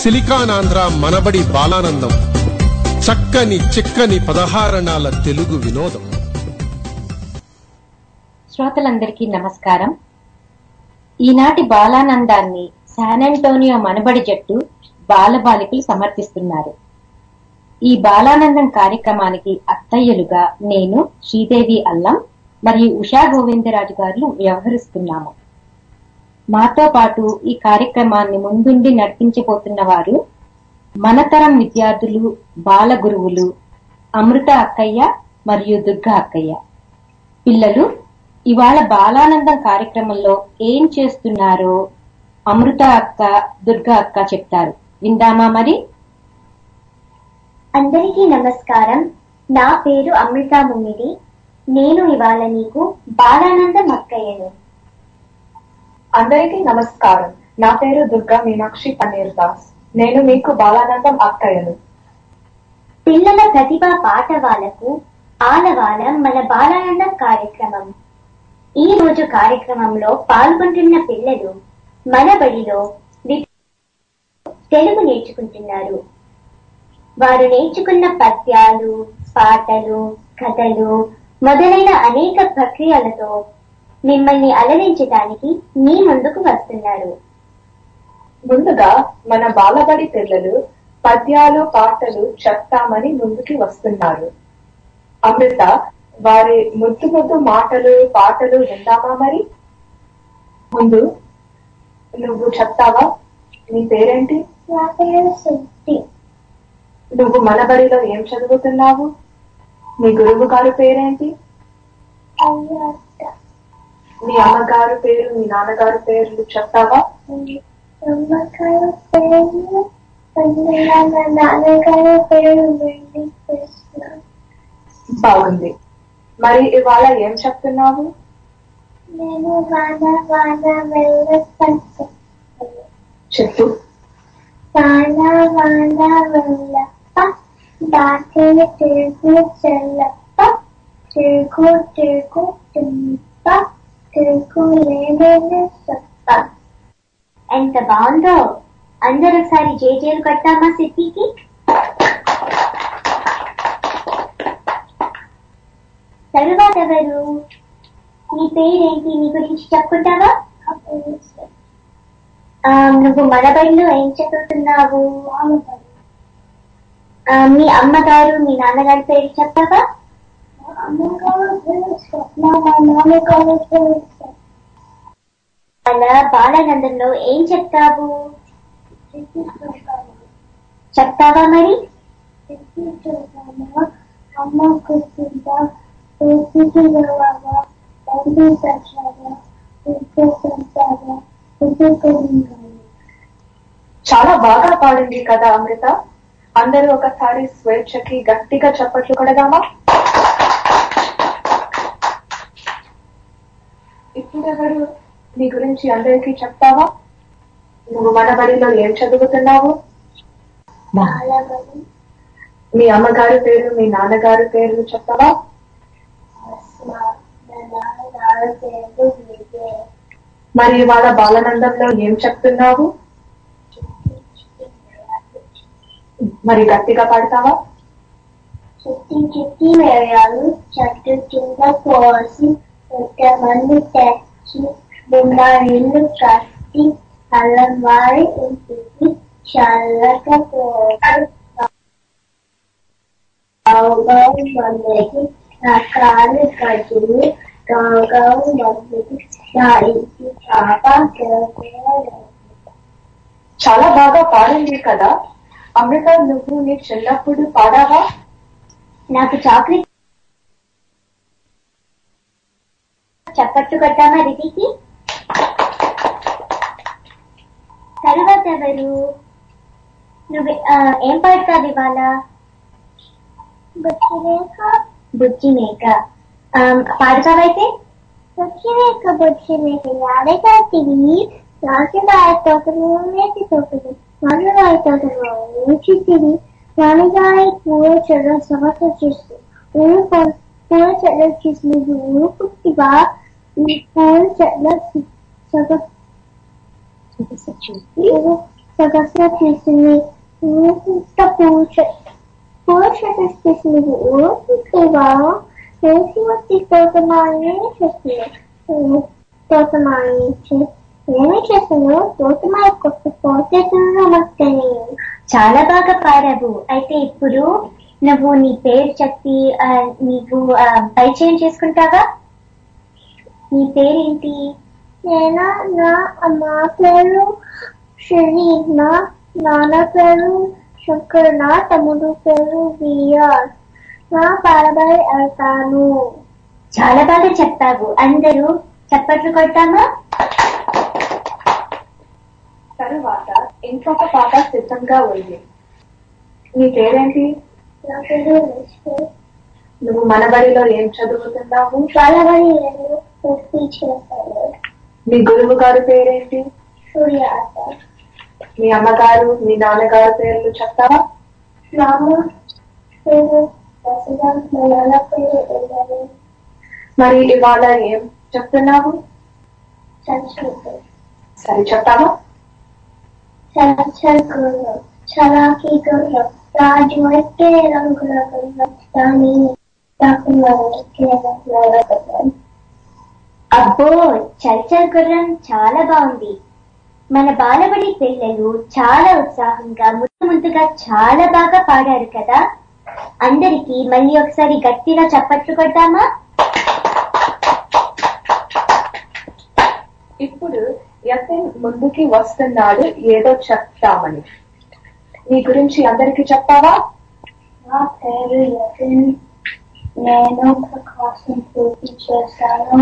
సిలికానాంధ్ర మనబడి బాలానందం చక్కని చిక్కని పదహారణాల తెలుగు వినోదం శ్రోతలందరికీ నమస్కారం ఈనాటి బాలానందాన్ని శాన్ అంటోనియో మనబడి జట్టు బాలబాలికలు సమర్పిస్తున్నారు ఈ బాలానందం కార్యక్రమానికి అత్తయ్యలుగా నేను శ్రీదేవి అల్లం మరియు ఉషా గోవిందరాజు గారు వ్యవహరిస్తున్నాము మాతో పాటు ఈ కార్యక్రమాన్ని ముందుండి నడిపించబోతున్న వారు మనతరం విద్యార్థులు బాల గురువులు అమృత అక్కయ్య మరియు దుర్గా అక్కయ్య పిల్లలు ఇవాళ బాలానందం కార్యక్రమంలో ఏం చేస్తున్నారో అమృత అక్క దుర్గా అక్క చెప్తారు విందామా మరి అందరికీ నమస్కారం నా పేరు అమృత ముమ్మిడి నేను ఇవాళ నీకు బాలానందం అక్కయ్యను అందరికీ నమస్కారం నా పేరు దుర్గా మీనాక్షి పన్నీర్ దాస్ నేను మీకు బాలానందం అక్కయ్యను పిల్లల ప్రతిభా పాఠవాలకు ఆలవాలం మన బాలానందం కార్యక్రమం ఈ రోజు కార్యక్రమంలో పాల్గొంటున్న పిల్లలు మన బడిలో వి- తెలుగు నేర్చుకుంటున్నారు వారు నేర్చుకున్న పద్యాలు పాటలు కథలు మొదలైన అనేక ప్రక్రియలతో మిమ్మల్ని అలరించడానికి మీ ముందుకు వస్తున్నారు ముందుగా మన బాలబడి పిల్లలు పద్యాలు పాటలు చెప్తామని ముందుకి వస్తున్నారు అమృత వారి ముద్దు ముద్దు మాటలు పాటలు విందామా మరి ముందు నువ్వు చెప్తావా నీ పేరేంటి నా పేరు శక్తి నువ్వు మన బడిలో ఏం చదువుతున్నావు నీ గురువు గారి పేరేంటి మీ అమ్మగారు పేరు మీ నాన్నగారు పేర్లు చెప్తావా అమ్మగారు పేరు నాన్నగారు పేరు వెండి కృష్ణ బాగుంది మరి ఇవాళ ఏం చెప్తున్నావు నేను వాన వాన వెళ్ళొస్తాను చెప్పు వాన వాన వెళ్ళప్ప దాటి తిరుగు చెల్లప్ప తిరుగు తిరుగు తింప తిరుగు లేని సప్ప ఎంత బాగుందో అందరూ ఒకసారి జేజేలు కట్టామా సిద్ధికి తరువాత ఎవరు నీ పేరేంటి నీ గురించి చెప్పుకుంటావా ఆ, నువ్వు మన బడిలో ఏం చదువుతున్నావు ఆ, మీ అమ్మగారు మీ నాన్నగారి పేరు చెప్తావా అలా బాలానందంలో ఏం చెప్తావు చెప్తావా మరి అమ్మ కూర్చుంటా చాలా బాగా పాడింది కదా అమృత అందరూ ఒకసారి స్వేచ్ఛకి గట్టిగా చప్పట్లు కొడదామా ఇప్పుడు ఎవరు నీ గురించి అందరికీ చెప్తావా నువ్వు మన బడిలో ఏం చదువుతున్నావు మీ అమ్మగారి పేరు మీ నాన్నగారి పేరు చెప్తావా మరి వాళ్ళ బాలనందంలో ఏం చెప్తున్నావు మరి గట్టిగా పాడతావా చుట్టి చుట్టి వేయాలు చెట్టు కింద కోసి మంది తెచ్చి బొమ్మరిల్లు కట్టి అల్లం వారి ఇంటికి చల్లగా పోసి మందికి నా కాలు గజులు గాగావు మందికి నా ఇంటి పాప కెరకెర చాలా బాగా పాడింది కదా అమృత నువ్వు నీ చిన్నప్పుడు పాడావా నాకు చాక్లెట్ చప్పట్టు కట్టామా రితికి తరువాత ఎవరు నువ్వు ఆ, ఏం పాడతావు ఇవాళ బుచ్చి మేక బుచ్చి మేక ఆ, పాడతావైతే బుచ్చి మేక బుచ్చి మేక యాడే కాటివి రాసి వారి తోటలు వేసి తోటలు మన వారి తోటలు ఊచితివి నాన్నగారి పూల చెడ సమస్య చేస్తూ ఊరు పో- పూల చెడ చేసి నువ్వు ఊరు పుట్టివా ఈ పూల చెడ సగ సగస్ర తీసింది ఇంత పూజ పూజ తీసింది ఓకేవా వేసి వచ్చి తోటమాలని చేసింది తోటమాలని ఏమి చేసాను తోటమాల కొత్త పోతేతున్నా మస్తని చాలా బాగా పాడావు అయితే ఇప్పుడు నువ్వు నీ పేరు చెప్పి ఆ, నీకు ఆ, పరిచయం చేసుకుంటావా నీ పేరేంటి నేను నా అమ్మ పేరు శ్రీ నా నాన్న పేరు శంకర్ నా తమ్ముడు పేరు విఆర్ నా బాబాయ్ అవుతాను చాలా బాగా చెప్తావు అందరూ చప్పట్లు కొట్టామా తరువాత ఇంకొక పాట సిద్ధంగా ఉంది నీ పేరేంటి నా పేరు లక్ష్మి నువ్వు మన బడిలో ఏం చదువుతున్నావు బాలబడి రెండు పూర్తి చేశాను మీ గురువు గారి పేరేంటి సూర్య మీ అమ్మగారు మీ నాన్నగారు పేర్లు చెప్తావా నాన్న పేరు ప్రస్తుతం మా నాన్న పేరు ఎల్లరి మరి ఇవాళ ఏం చెప్తున్నావు సంస్కృతం సరే చెప్తావా చలచల్ గుర్రం చలాకి గుర్రం రాజు అయితే రంగుల గుర్రం దాని గుర్రం అబ్బో చల్చల్ గుర్రం చాలా బాగుంది మన బాలబడి పిల్లలు చాలా ఉత్సాహంగా ముద్దు ముద్దుగా చాలా బాగా పాడారు కదా అందరికీ మళ్ళీ ఒకసారి గట్టిగా చప్పట్లు కొట్టామా ఇప్పుడు యతన్ ముందుకి వస్తున్నాడు ఏదో చెప్తామని నీ గురించి అందరికి చెప్తావా నా పేరు యతిన్ నేను ప్రకాశం పూర్తి చేశాను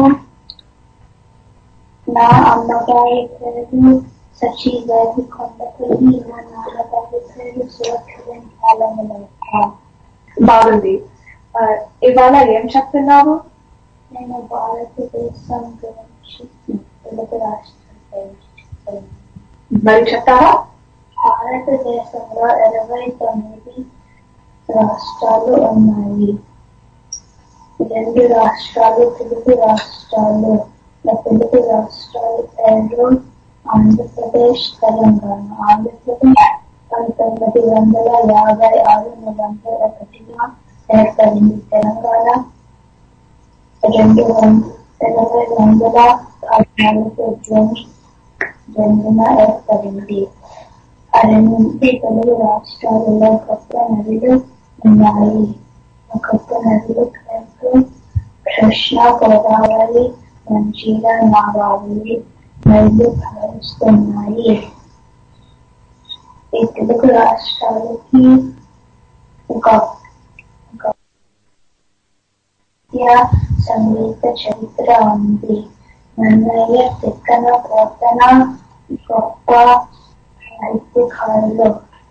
నా అమ్మగారి పేరు సచివేది కొండపల్లి నా నాన్నగారి పేరు సురక్షితం బాగుంది ఆ, ఇవాళ ఏం చెప్తున్నావు నేను భారతదేశం గురించి తెలుగు రాష్ట్రం గురించి చెప్తాను. మరి చెప్తావా భారతదేశంలో ఇరవై తొమ్మిది రాష్ట్రాలు ఉన్నాయి రెండు రాష్ట్రాలు తెలుగు రాష్ట్రాలు ఆ తెలుగు రాష్ట్రాల పేర్లు ఆంధ్రప్రదేశ్ తెలంగాణ ఆంధ్రప్రదేశ్ పంతొమ్మిది వందల యాభై ఆరు నవంబర్ ఒకటిన ఏర్పడింది తెలంగాణ రెండు వంద- ఇరవై వందల పద్నాలుగు జూన్ జన్మన ఏర్పడింది ఆ రెండు తెలుగు రాష్ట్రాలలో కొత్త నదులు ఉన్నాయి ఆ కొత్త నదులు పేర్లు కృష్ణ గోదావరి మంచిర నాగావళి నదులు ప్రవహిస్తున్నాయి ఈ తెలుగు రాష్ట్రాలకి ఒక ఒక విద్యా సంగీత చరిత్ర ఉంది నన్నయ్య తిక్కన పోతన గొప్ప సాహిత్యకారులు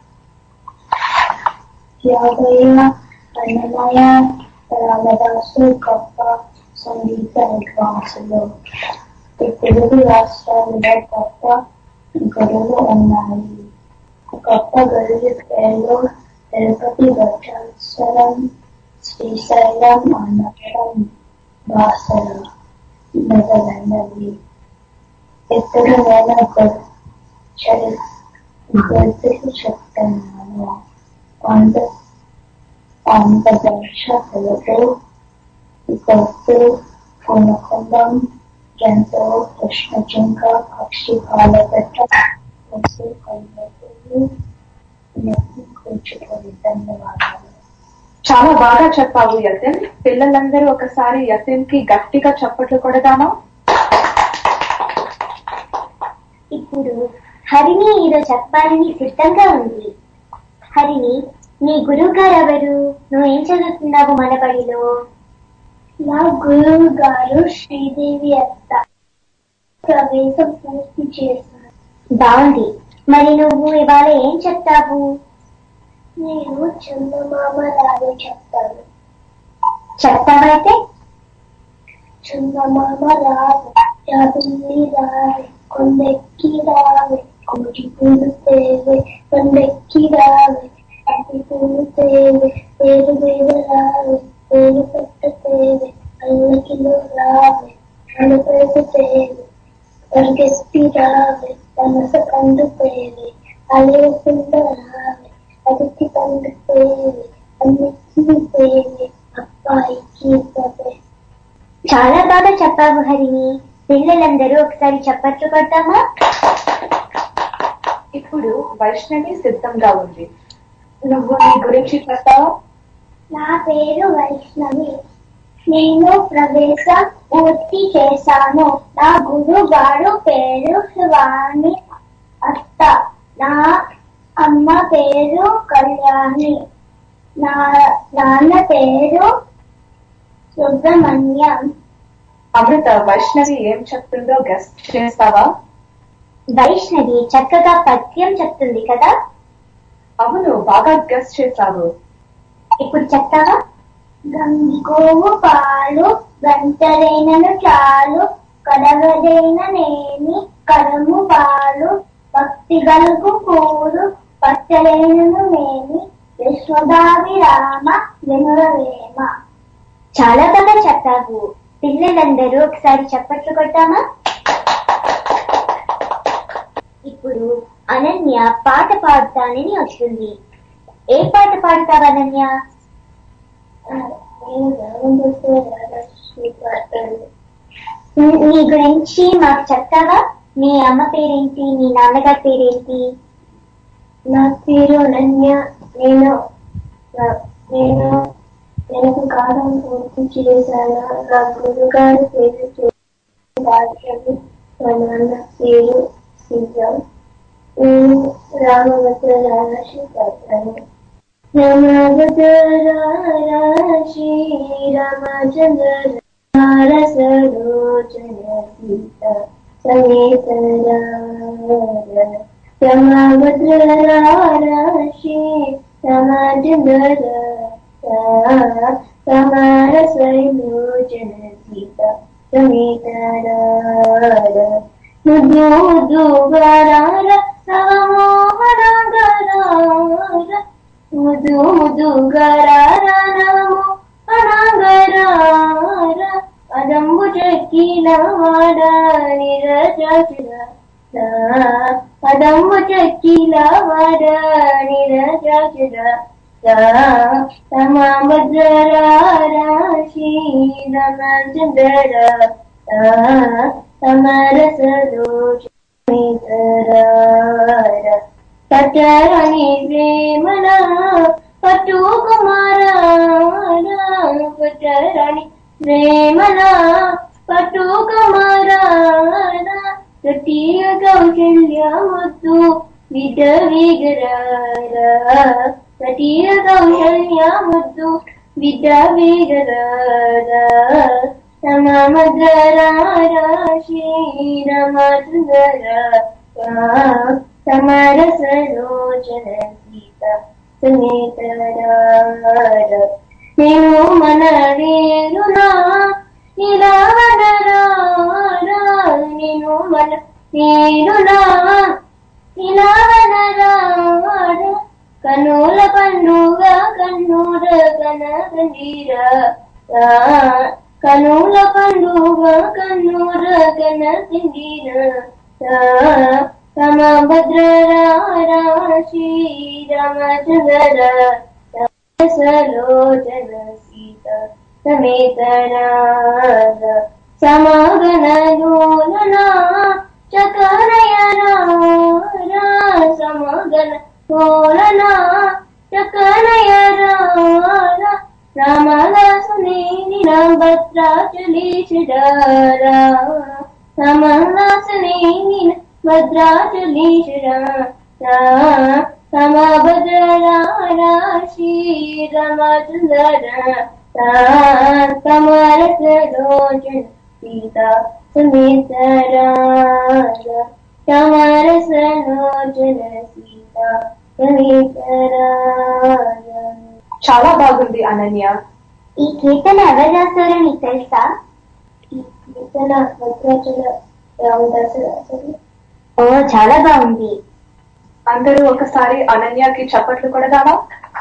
యాదయ్య అన్నమయ్య రామదాసు గొప్ప సంగీత విద్వాంసులు ఈ తెలుగు రాష్ట్రాలలో గొప్ప గురువులు ఉన్నాయి గొప్ప గురువు పేర్లు తిరుపతి భట్టాచలం శ్రీశైలం అన్నవరం బాసర మొదలైనవి ఇప్పుడు నేను గురు చరి గుర్తుకు చెప్తున్నాను ఆంధ్ర ఆంధ్రప్రదేశ్ తెలుగు గొప్ప పునకుండం జంతువు కృష్ణ జింక పక్షి పాలగట్ట పశు కళ్ళకు నెత్తి కూర్చుకొని ధన్యవాదాలు చాలా బాగా చెప్పావు యతన్ పిల్లలందరూ ఒకసారి యతన్ కి గట్టిగా చప్పట్లు కొడదామా ఇప్పుడు హరిని ఏదో చెప్పాలని సిద్ధంగా ఉంది హరిని నీ గురువు గారు ఎవరు నువ్వేం చదువుతున్నావు మన బడిలో నా గురువు గారు శ్రీదేవి అత్త ప్రవేశం పూర్తి చేశారు బాగుంది మరి నువ్వు ఇవాళ ఏం చెప్తావు నేను చందమామ రావి చెప్తాను చెప్తావైతే చందమామ రావి యాదుల్లి రావి కొండెక్కి రావి కోటి పూలు తేవే కొండెక్కి రావి అతి పూలు తేవే పేరు మీద రావి పేరు పెట్ట తేవే అల్లకిలో రావి అలపేట తేవే పరిగెత్తి రావి మనస కండు తేవే మనోహరిని పిల్లలందరూ ఒకసారి చప్పట్లు కొట్టామా ఇప్పుడు వైష్ణవి సిద్ధంగా ఉంది నువ్వు నీ గురించి చెప్తావా నా పేరు వైష్ణవి నేను ప్రవేశ పూర్తి చేశాను నా గురువు గారు పేరు శివాని అత్త నా అమ్మ పేరు కళ్యాణి నా నాన్న పేరు సుబ్రహ్మణ్యం అమృత వైష్ణవి ఏం చెప్తుందో గెస్ట్ చేస్తావా వైష్ణవి చక్కగా పద్యం చెప్తుంది కదా అవును బాగా గెస్ట్ చేశావు ఇప్పుడు చెప్తావా గంగోవు పాలు గంటలైనను చాలు కడవదైన నేమి కరము పాలు భక్తి గలుగు కూరు పచ్చలైనను నేమి విశ్వదావిరామ వినురవేమ చాలా బాగా చెప్పావు పిల్లలందరూ ఒకసారి చప్పట్లు కొట్టామా ఇప్పుడు అనన్య పాట పాడుతానని వస్తుంది ఏ పాట పాడతావు అనన్య నీ గురించి మాకు చెప్తావా మీ అమ్మ పేరేంటి మీ నాన్నగారి పేరేంటి నా పేరు అనన్య నేను నా- నేను నేను కాలం పూర్తి చేశాను నా గురుగారి పేరు భాషలు మా నాన్న పేరు శ్రీరామ్ నేను రామభద్ర రాశి పడతాను రామభద్ర రాశి రామచంద్ర సరోజన సీత సమేత రమభద్ర రాశి రామచంద్ర సమార సయోజన సీత సమేత ముద్దు ముద్దు గరార నవమోహన గరార ముద్దు ముద్దు గరార నవమో అనాగరార అదంబు చెక్కిన వాడ నిరజాచుర అదంబు చెక్కిల వాడ నిరజాచుర సమభద్రాశి రమచంద్ర సమరసలోచ పట్టరాని ప్రేమన పట్టు కుమార పట్టరాని ప్రేమన పట్టు కుమార ప్రతీయ కౌశల్య ముద్దు విద విగరార ప్రతీయ కౌశల్య ముద్దు విద విగరార సమమద్రాశి రమచంద్ర సమరసలోచన సీత సునీతరార నేను మన వేరునా నిలవనరారా నేను మన వేరునా నిలవనరార కనుల పండుగ కన్నుర కనకండిర కనుల పండుగ కన్నుర కనకండిర సమభద్రాశి రామచంద్ర సలోచన సీత సమేతరాజ సమగనలోలన చకనయనా సమగన లోలన చకనయరా రామదాసుని భద్రాచలీషుడారా సమదాసుని భద్రాచలీషుడా సమభద్రాశి రమచంద్ర సమరసలోచన సీత సుమితరాజ సమరసలోచన సీత సుమితరాజ చాలా బాగుంది అనన్య ఈ కీర్తన ఎవరు రాశారో నీకు తెలుసా ఈ కీర్తన భద్రాచల రామదాసు రాశారు ఓ చాలా బాగుంది అందరూ ఒకసారి అనన్యకి చప్పట్లు కొడదామా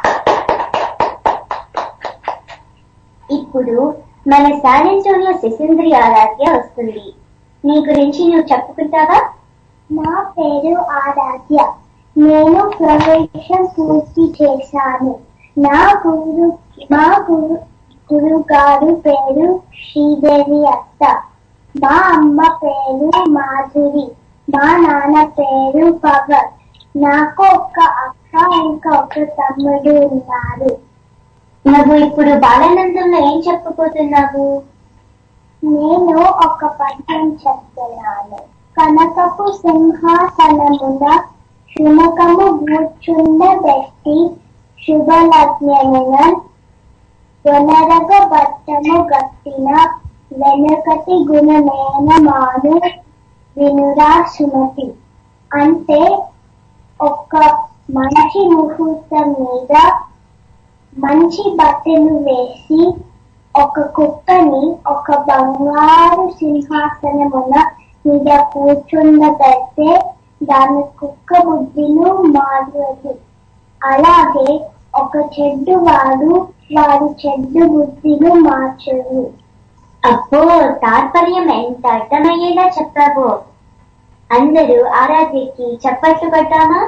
ఇప్పుడు మన శాలెంటోనియో శశీంద్రి ఆరాధ్య వస్తుంది నీ గురించి నువ్వు చెప్పుకుంటావా నా పేరు ఆరాధ్య నేను ప్రవేశం పూర్తి చేశాను నా గురు మా గురు గురువు గారి పేరు శ్రీదేవి అత్త మా అమ్మ పేరు మాధురి మా నాన్న పేరు పవన్ నాకు ఒక అక్క ఇంకా ఒక తమ్ముడు ఉన్నారు నువ్వు ఇప్పుడు బాలానందంలో ఏం చెప్పబోతున్నావు నేను ఒక పద్యం చెప్తున్నాను కనకపు సింహాసనమున శునకము కూర్చున్న వ్యక్తి శుభలగ్నమున వనరగ బట్టము గట్టిన వెనుకటి గుణమేన మాను వినురా సుమతి అంటే ఒక మంచి ముహూర్తం మీద మంచి బట్టలు వేసి ఒక కుక్కని ఒక బంగారు సింహాసనమున మీద కూర్చుండబెడితే దాని కుక్క బుద్ధిలు మారదు అలాగే ఒక చెడ్డు వాడు వారి చెడ్డు బుద్ధిలు మార్చరు అబ్బో తాత్పర్యం ఎంత అర్థమయ్యేలా చెప్పావో అందరూ ఆరాధ్యకి చప్పట్లు కొట్టామా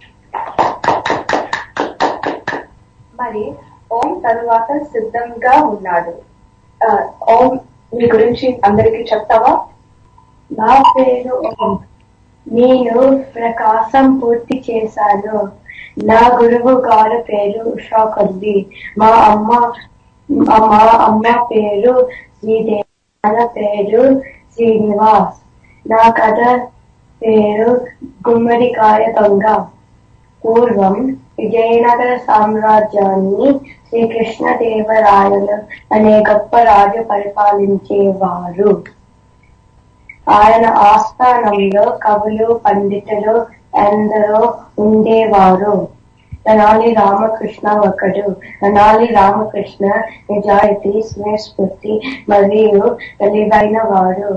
మరి ఓం తరువాత సిద్ధంగా ఉన్నాడు ఆ, ఓం మీ గురించి అందరికీ చెప్తావా నా పేరు ఓం నేను ప్రకాశం పూర్తి చేశాను నా గురువు గారి పేరు ఉషా కొద్ది మా అమ్మ మా అమ్మ పేరు శ్రీదేవి నాన్న పేరు శ్రీనివాస్ నా కథ పేరు గుమ్మడికాయ దొంగ పూర్వం విజయనగర సామ్రాజ్యాన్ని శ్రీకృష్ణదేవరాయలు అనే గొప్ప రాజు పరిపాలించేవారు ఆయన ఆస్థానంలో కవులు పండితులు ఎందరో ఉండేవారు తెనాలి రామకృష్ణ ఒకడు తెనాలి రామకృష్ణ నిజాయితీ స్నేహస్ఫూర్తి మరియు తెలివైన వాడు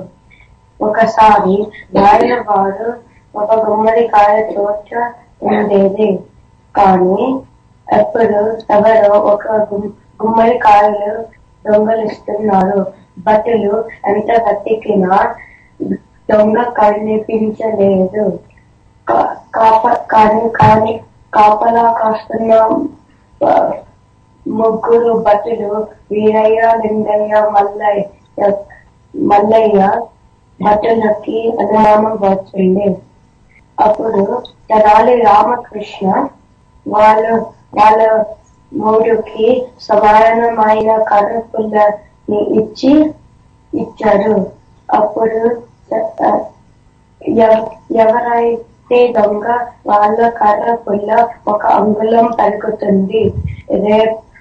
ఒకసారి రాయల వారు ఒక గుమ్మడికాయ తోట ఉండేది కానీ ఎప్పుడు ఎవరో ఒక గుమ్- గుమ్మడికాయలు దొంగలిస్తున్నారు బట్టలు ఎంత వెతికినా దొంగ కనిపించలేదు కా- కాప కానీ కానీ కాపలా కాస్తున్న ఆ, ముగ్గురు భటులు వీరయ్య లింగయ్య మల్లయ్య మల్లయ్య భటులకి అనుమానం వచ్చింది అప్పుడు తెనాలి రామకృష్ణ వాళ్ళు వాళ్ళ మూడుకి సమానమైన కర్రపుల్లని ఇచ్చి ఇచ్చారు అప్పుడు ఆ, ఎవ- ఎవరైతే దొంగ వాళ్ళ కర్ర పుల్ల ఒక అంగుళం పలుకుతుంది రే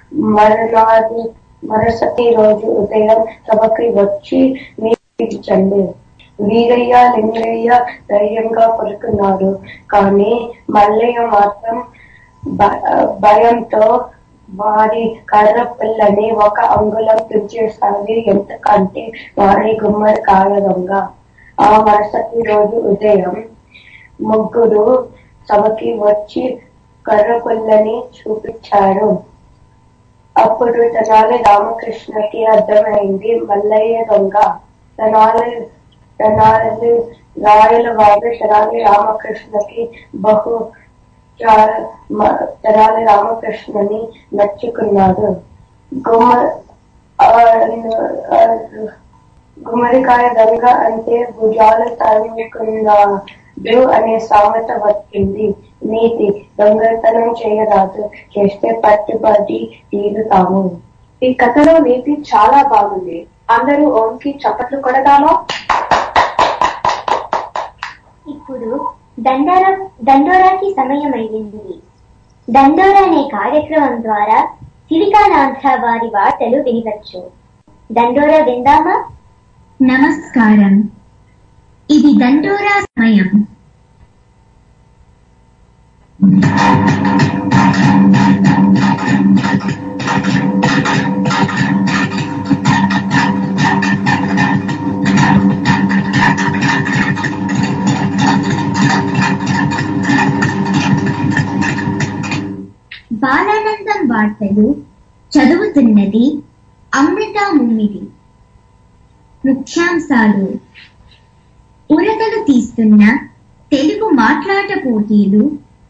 మరునాడు మరుసటి రోజు ఉదయం సభకి వచ్చి మీటించండి వీరయ్య లింగయ్య ధైర్యంగా పలుకున్నారు కానీ మల్లయ్య మాత్రం భ- భయంతో వారి కర్ర పిల్లని ఒక అంగుళం తుంచేసారి ఎందుకంటే వారి గుమ్మడికాయ దొంగ ఆ మరుసటి రోజు ఉదయం ముగ్గురు సభకి వచ్చి కర్ర పుల్లని చూపించారు అప్పుడు తెనాలి రామకృష్ణకి అర్థమైంది మల్లయ్య దొంగ తెనాలి తెనాలి రాయల వారు తెనాలి రామకృష్ణకి బహు చాలా మ- తెనాలి రామకృష్ణని మెచ్చుకున్నాడు గుమ్మ ఆ, ఆ, గుమ్మడికాయ దొంగ అంటే భుజాలు తరుముకున్నాడు అనే సామెత వచ్చింది నీతి దొంగతనం చేయరాదు చేస్తే పట్టుబడి తీరుతాము ఈ కథలో నీతి చాలా బాగుంది అందరూ ఓంకి చప్పట్లు కొడదామా ఇప్పుడు దండోరా దండోరాకి సమయం అయ్యింది దండోరా అనే కార్యక్రమం ద్వారా సిలికానాంధ్ర వారి వార్తలు వినవచ్చు దండోరా విందామా నమస్కారం ఇది దండోరా సమయం బాలానందం వార్తలు చదువుతున్నది అమృత ముమ్మిడి ముఖ్యాంశాలు ఉరకలు తీస్తున్న తెలుగు మాట్లాట పోటీలు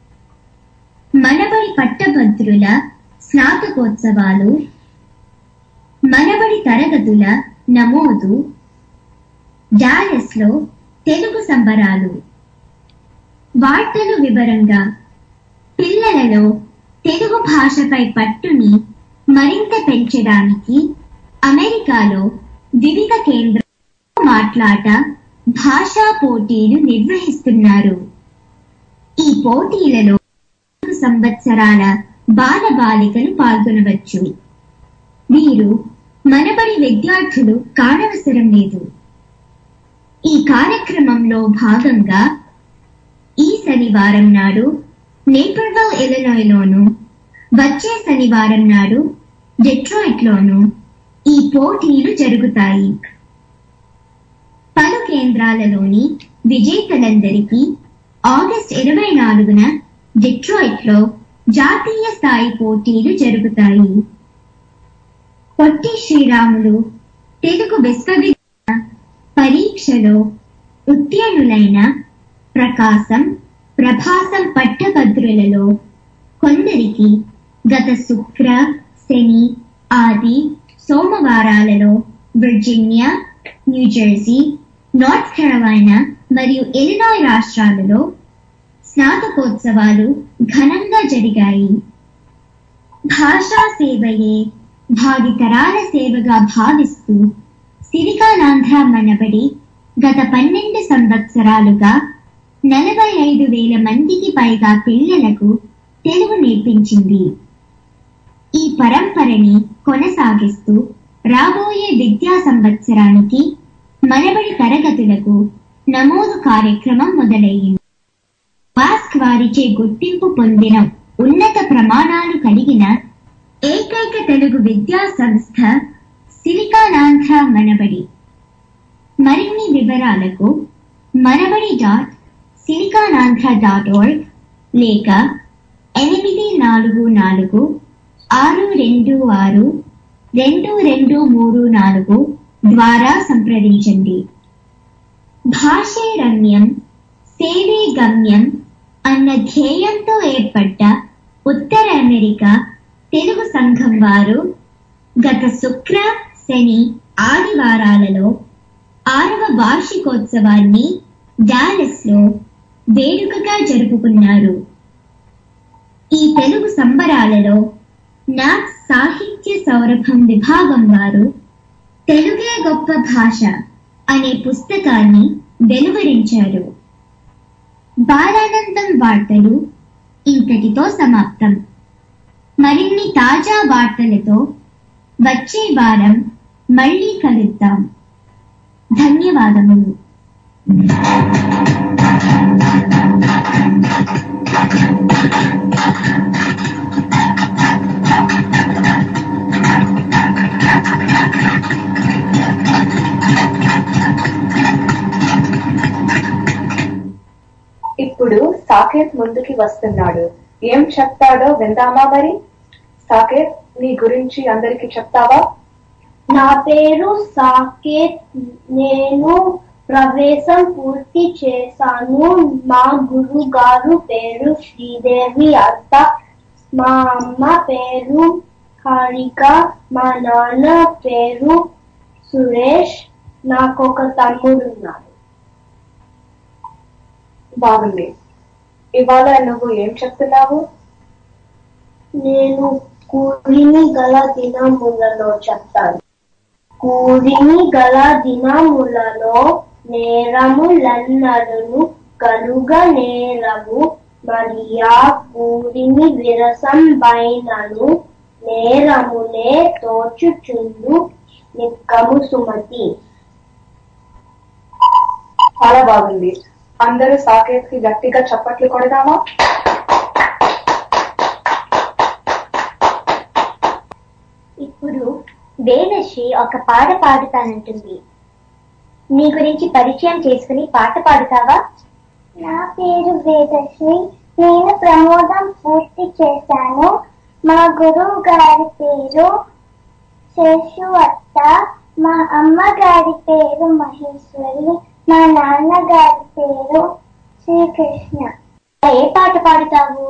మనబడి పట్టభద్రుల స్నాతకోత్సవాలు మనబడి తరగతుల నమోదు డాలస్ లో తెలుగు సంబరాలు వార్తలు వివరంగా పిల్లలలో తెలుగు భాషపై పట్టుని మరింత పెంచడానికి అమెరికాలో వివిధ కేంద్రాలు మాట్లాట భాషా పోటీలు నిర్వహిస్తున్నారు ఈ పోటీలలో నాలుగు సంవత్సరాల బాలబాలికలు పాల్గొనవచ్చు వీరు మనబడి విద్యార్థులు కానవసరం లేదు ఈ కార్యక్రమంలో భాగంగా ఈ శనివారం నాడు నేపర్వల్ ఇలనాయ్లోను వచ్చే శనివారం నాడు డెట్రాయిట్ లోను ఈ పోటీలు జరుగుతాయి పలు కేంద్రాలలోని విజేతలందరికీ ఆగస్ట్ ఇరవై నాలుగున డెట్రాయిట్ లో జాతీయ స్థాయి పోటీలు జరుగుతాయి పొట్టి శ్రీరాములు తెలుగు విశ్వవిద్యాలయ పరీక్షలో ఉత్తీర్ణులైన ప్రకాశం ప్రభాసం పట్టభద్రులలో కొందరికి గత శుక్ర శని ఆది సోమవారాలలో వర్జీనియా న్యూజెర్సీ నార్త్ కెరలైనా మరియు ఇలినాయ్ రాష్ట్రాలలో స్నాతకోత్సవాలు ఘనంగా జరిగాయి భాషా సేవయే భావితరాల సేవగా భావిస్తూ సిరికాలాంధ్ర మనబడి గత పన్నెండు సంవత్సరాలుగా నలభై ఐదు వేల మందికి పైగా పిల్లలకు తెలుగు నేర్పించింది ఈ పరంపరని కొనసాగిస్తూ రాబోయే విద్యా సంవత్సరానికి మనబడి తరగతులకు నమోదు కార్యక్రమం మొదలయ్యింది వాస్క్ వారిచే గుర్తింపు పొందిన ఉన్నత ప్రమాణాలు కలిగిన ఏకైక తెలుగు విద్యా సంస్థ సిలికానాంధ్ర మనబడి మరిన్ని వివరాలకు Manabadi dot Siliconandhra dot org లేక ఎనిమిది నాలుగు నాలుగు ఆరు రెండు ఆరు రెండు రెండు మూడు నాలుగు ద్వారా సంప్రదించండి భాషే రమ్యం సేవే గమ్యం అన్న ధ్యేయంతో ఏర్పడ్డ ఉత్తర అమెరికా తెలుగు సంఘం వారు గత శుక్ర శని ఆదివారాలలో ఆరవ వార్షికోత్సవాన్ని డాలస్ లో వేడుకగా జరుపుకున్నారు ఈ తెలుగు సంబరాలలో నా సాహిత్య సౌరభం విభాగం వారు తెలుగే గొప్ప భాష అనే పుస్తకాన్ని వెలువరించారు బాలానందం వార్తలు ఇంతటితో సమాప్తం మరిన్ని తాజా వార్తలతో వచ్చే వారం మళ్ళీ కలుద్దాం ధన్యవాదములు ఇప్పుడు సాకేత్ ముందుకి వస్తున్నాడు ఏం చెప్తాడో విందామా మరి సాకేత్ నీ గురించి అందరికి చెప్తావా నా పేరు సాకేత్ నేను ప్రవేశం పూర్తి చేశాను మా గురువు గారు పేరు శ్రీదేవి అత్త మా అమ్మ పేరు హారిక మా నాన్న పేరు సురేష్ నాకు ఒక తమ్ముడు ఉన్నాడు బాగుంది ఇవాళ నువ్వు ఏం చెప్తున్నావు నేను కూడిని గల దినములలో చెప్తాను కూడిని గల దినములలో నేరములన్నడును కలుగ నేరము మరియా కూడిని విరసం బైనను నేరములే తోచుచుండు నిక్కము సుమతి చాలా బాగుంది అందరూ సాకేత్ కి గట్టిగా చప్పట్లు కొడదామా ఇప్పుడు వేదశ్రీ ఒక పాట పాడుతానంటుంది నీ గురించి పరిచయం చేసుకుని పాట పాడుతావా నా పేరు వేదశ్రీ నేను ప్రమోదం పూర్తి చేశాను మా గురువు గారి పేరు శేషు అత్త మా అమ్మ గారి పేరు మహేశ్వరి మా నాన్న గారి పేరు శ్రీకృష్ణ ఏ పాట పాడుతావు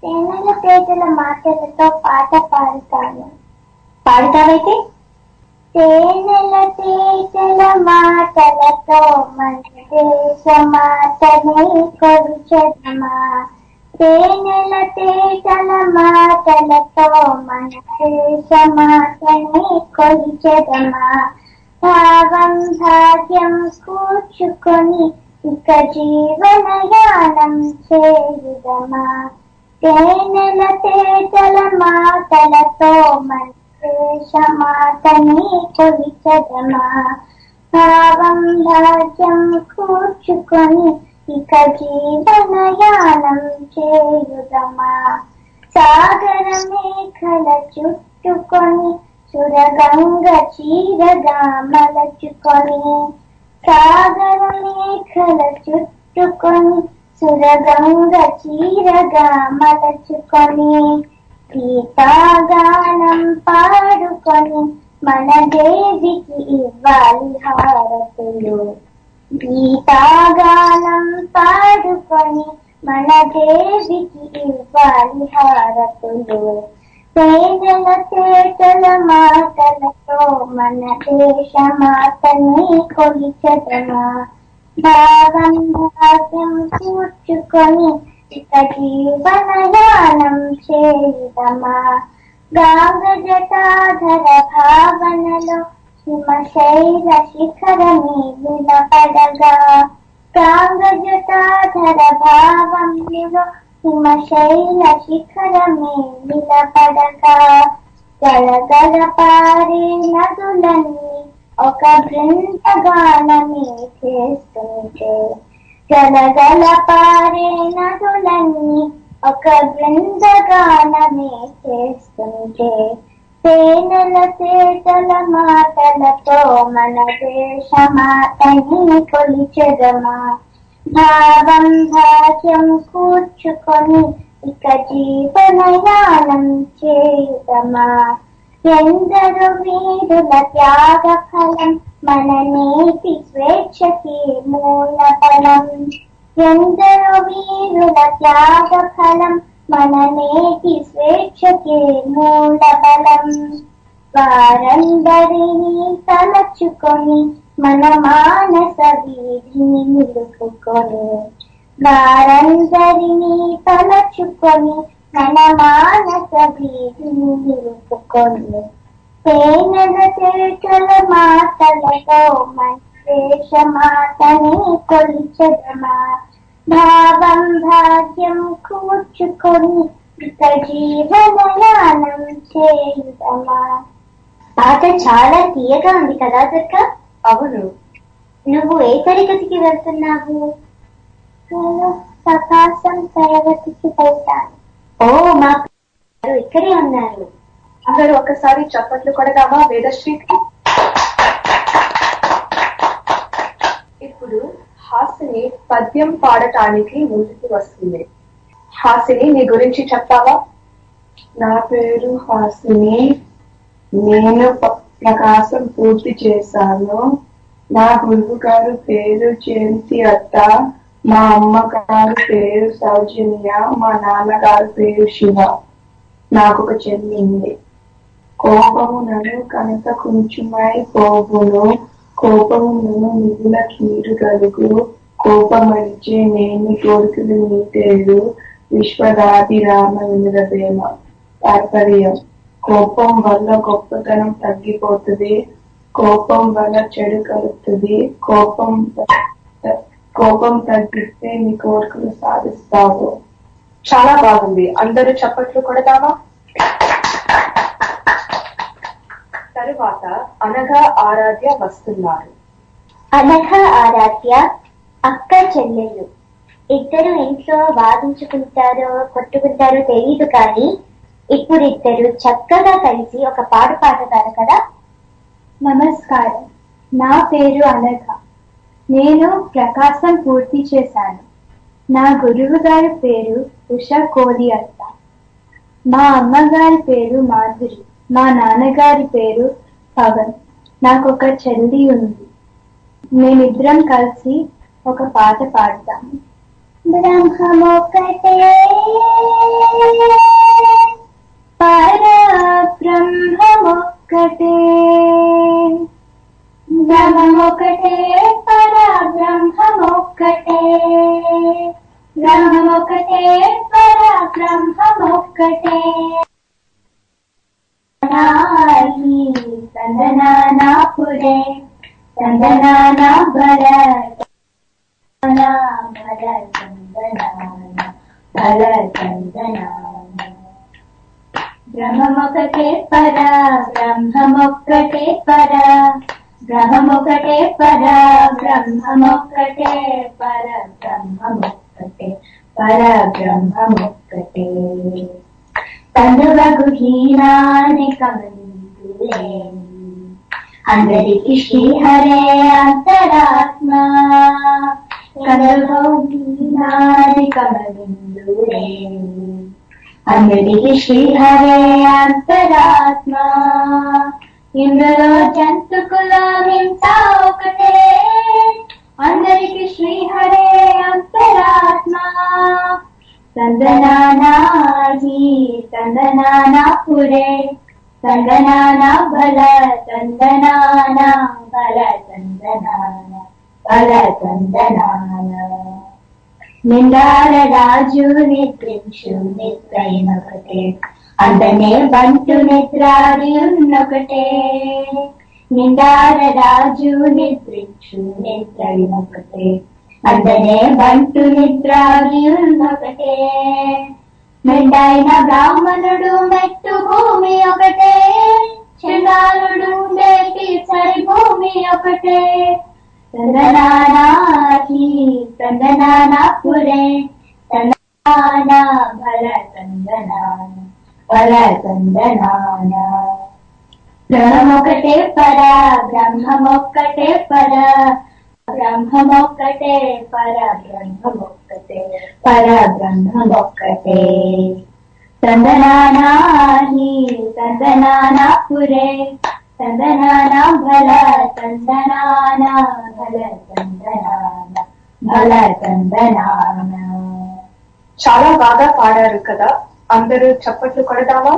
తేనెల పేజల మాటలతో పాట పాడతాను పాడుతావైతే తేనెల తేటల మాటలతో మన దేశమాతని కొలిచెదమా తేనెల తేటల మాటలతో మన దేశమాతని కొలిచెదమా భావం భాగ్యం కూర్చుకొని ఇక జీవనయానం చేయుదమా తేనెల తేటల మాటలతో మన దేశమాతని కొలిచదమా భావం భాగ్యం కూర్చుకొని ఇక జీవనయానం చేయుదమా సాగర మేఘల చుట్టుకొని సురగంగ చీరగా మలచుకొని సాగర మేఘల చుట్టుకొని సురగంగ చీరగా మలచుకొని గీతాగానం పాడుకొని మన దేవికి ఇవ్వాలి హారతులు గీతాగానం పాడుకొని మన దేవికి ఇవ్వాలి హారతులు తేనెల తేటల మాటలతో మన దేశమాతని కొలిచదమా భావం భాగ్యం కూర్చుకొని ఇక జీవనయానం చేయుదమా గాంగజటాధర భావనలో హిమశైల శిఖరమే వినపడగా గాంగజటాధర భావంలో హిమశైల శిఖరమే వినపడగా గలగల పారే నదులన్నీ ఒక బృందగానమే చేస్తుంటే గలగల పారే నదులన్నీ ఒక బృందగానమే చేస్తుంటే తేనెల తేటల మాటలతో మన దేశమాతని కొలిచెదమా భావం భాగ్యం కూర్చుకొని ఇక జీవనయానం చేయుదమా ఎందరు వీరుల త్యాగ ఫలం మన నేటి స్వేచ్ఛకి మూల ఫలం ఎందరు వీరుల త్యాగ ఫలం మన నేటి స్వేచ్ఛకి మూల బలం వారందరినీ తలచుకొని మన మానస వీధిని నిలుపుకొని వారందరినీ తలచుకొని మన మానస వీధిని నిలుపుకొని తేనెల చేతుల మాటలతో మన దేశమాతని కొలిచదమా భావం భాగ్యం కూర్చుకొని ఇక జీవనయానం చేయుదమా పాట చాలా తీయగా ఉంది కదా దుర్గా అవును నువ్వు ఏ తరగతికి వెళ్తున్నావు నేను ప్రకాశం తరగతికి వెళ్తాను ఓ మా పిల్లలు ఇక్కడే ఉన్నారు అందరూ ఒకసారి చప్పట్లు కొడదామా వేదశ్రీకి ఇప్పుడు హాసిని పద్యం పాడటానికి ముందుకు వస్తుంది హాసిని నీ గురించి చెప్తావా నా పేరు హాసిని నేను ప- ప్రకాశం పూర్తి చేశాను నా గురువు గారు పేరు జయంతి అత్త మా అమ్మగారు పేరు సౌజన్య మా నాన్నగారు పేరు శివ నాకు ఒక చెల్లి ఉంది కోపము నన్ను కనుక కొంచెమై పోవును కోపము నన్ను నిధుల కీరు కలుగు కోపమడిచే నేను కోరికలు నీటేరు విశ్వదాది రామ ఇంద్రదేమ తాత్పర్యం కోపం వల్ల గొప్పతనం తగ్గిపోతుంది కోపం వల్ల చెడు కలుగుతుంది కోపం కోపం తగ్గిస్తే నీ కోరికలు సాధిస్తావు చాలా బాగుంది అందరూ చప్పట్లు కొడదామా తరువాత అనగా ఆరాధ్య వస్తున్నారు అనఘ ఆరాధ్య అక్క చెల్లెళ్ళు ఇద్దరు ఇంట్లో వాదించుకుంటారో కొట్టుకుంటారో తెలియదు కానీ ఇప్పుడు ఇద్దరు చక్కగా కలిసి ఒక పాట పాడతారు కదా నమస్కారం నా పేరు అనఘ నేను ప్రకాశం పూర్తి చేశాను నా గురువు గారి పేరు ఉషా కోలి అత్త మా అమ్మగారి పేరు మాధురి మా నాన్నగారి పేరు పవన్ నాకు ఒక చెల్లి ఉంది మేమిద్దరం కలిసి ఒక పాట పాడతాము బ్రహ్మమొకటే పరబ్రహ్మమొక్కటే బ్రహ్మమొకటే పర బ్రహ్మమొక్కటే బ్రహ్మమొకటే పర బ్రహ్మమొక్కటే నాయి తందనానా పురే తందనానా భర తందనా భర తందనానా భర తందనానా బ్రహ్మమొకటే పర బ్రహ్మమొక్కటే పర బ్రహ్మమొకటే పర బ్రహ్మమొక్కటే పర బ్రహ్మమొక్కటే పర బ్రహ్మమొక్కటే తనువగు హీనాని కమలిందులే అందరికి శ్రీహరే అంతరాత్మ కనుగో హీనాని కమలిందులే అందరికి శ్రీహరే అంతరాత్మ ఇందులో జంతుకులమింత ఒకటే అందరికి శ్రీహరే అంతరాత్మ తందనానాహి తందనానా పురే తందనానా బల తందనానా బల తందనానా బల తందనానా నిండార రాజు నిద్రించు నిద్రైనొకటే అందనే బంటు నిద్రాడి ఉన్నొకటే నిండార రాజు నిద్రించు నిద్రైనొకటే అందనే బంటు నిద్రాడి ఉన్నొకటే మెండైన బ్రాహ్మణుడు మెట్టు భూమి ఒకటే చండాలుడు మేటి సరి భూమి ఒకటే తందనానాహి తందనానా పురే తందనానా బల తందనాన బల తందనాన బ్రహ్మమొక్కటే పర బ్రహ్మమొక్కటే పర బ్రహ్మమొక్కటే పర బ్రహ్మమొక్కటే పర బ్రహ్మమొక్కటే తందనానాహి తందనానా పురే తందనానా బల తందనానా బల తందనాన బల తందనాన చాలా బాగా పాడారు కదా అందరూ చప్పట్లు కొడదామా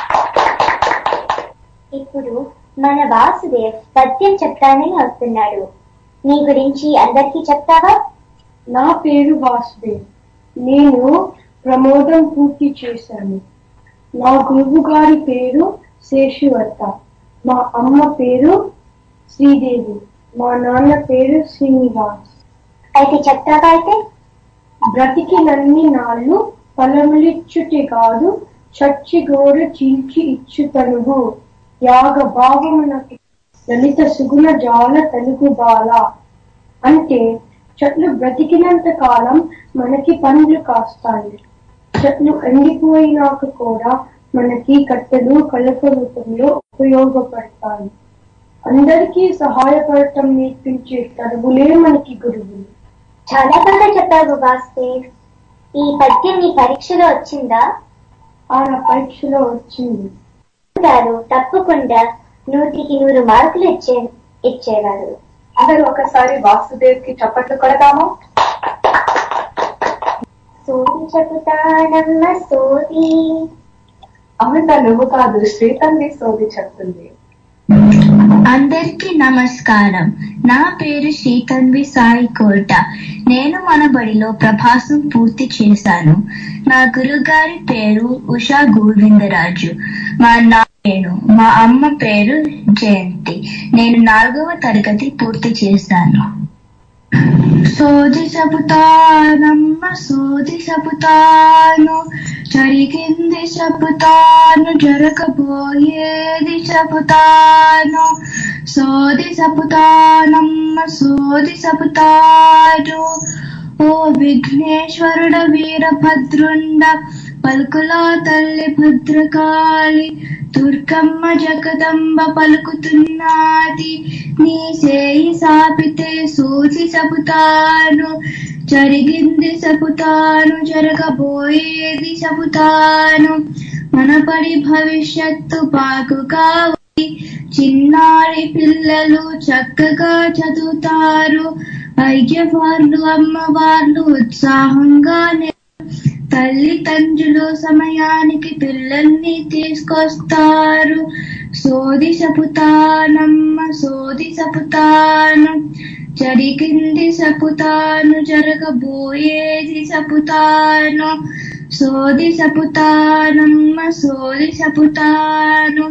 ఇప్పుడు మన వాసుదేవ్ పద్యం చెప్తానని వస్తున్నాడు నీ గురించి అందరికీ చెప్తావా నా పేరు వాసుదేవ్ నేను ప్రమోదం పూర్తి చేశాను నా గురువు గారి పేరు శేషువర్త మా అమ్మ పేరు శ్రీదేవి మా నాన్న పేరు శ్రీనివాస్ అయితే చెప్తావా అయితే బ్రతికినన్ని నాళ్ళు ఫలములిచ్చుటే కాదు చచ్చి గోడ చీల్చి ఇచ్చు తనుగు యాగ భావమునకి లలిత సుగుణ జాల తెలుగు బాల అంటే చెట్లు బ్రతికినంత కాలం మనకి పండ్లు కాస్తాయి చెట్లు ఎండిపోయినాక కూడా మనకి కట్టెలు కలప రూపంలో ఉపయోగపడతాయి అందరికీ సహాయపడటం నేర్పించే తరుగులే మనకి గురువులు చాలా బాగా చెప్పావు వాసుదేవ్ ఈ పద్యం నీ పరీక్షలో వచ్చిందా ఆ నా పరీక్షలో వచ్చింది గారు తప్పకుండా నూటికి నూరు మార్కులు ఇచ్చే ఇచ్చేవారు అందరూ ఒకసారి వాసుదేవ్ కి చప్పట్లు కొడదామా సోది చెబుతానమ్మ సోది అమృత నువ్వు కాదు శ్రీతండ్రి సోది చెప్తుంది అందరికీ నమస్కారం నా పేరు శ్రీతన్వి సాయి కోట నేను మన బడిలో ప్రభాసం పూర్తి చేశాను నా గురుగారి పేరు ఉషా గోవిందరాజు మా నా పేరు మా అమ్మ పేరు జయంతి నేను నాలుగవ తరగతి పూర్తి చేశాను సోది చెబుతానమ్మ సోది చెబుతాను జరిగింది చెబుతాను జరగబోయేది చెబుతాను సోది చెబుతానమ్మ సోది చెబుతాను ఓ విఘ్నేశ్వరుడ వీరభద్రుండ పలుకులో తల్లి భద్రకాళి దుర్గమ్మ జగదంబ పలుకుతున్నది నీ చేయి సాపితే సూచి చెబుతాను జరిగింది చెబుతాను జరగబోయేది చెబుతాను మనపడి భవిష్యత్తు బాగుగా ఉంది. చిన్నారి పిల్లలు చక్కగా చదువుతారు అయ్యవార్లు అమ్మవార్లు ఉత్సాహంగా నే- తల్లి తండ్రులు సమయానికి పిల్లల్ని తీసుకొస్తారు సోది సపుతానమ్మ సోది సపుతాను జరిగింది సపుతాను జరగబోయేది సపుతాను సోది సపుతానమ్మ సోది సపుతాను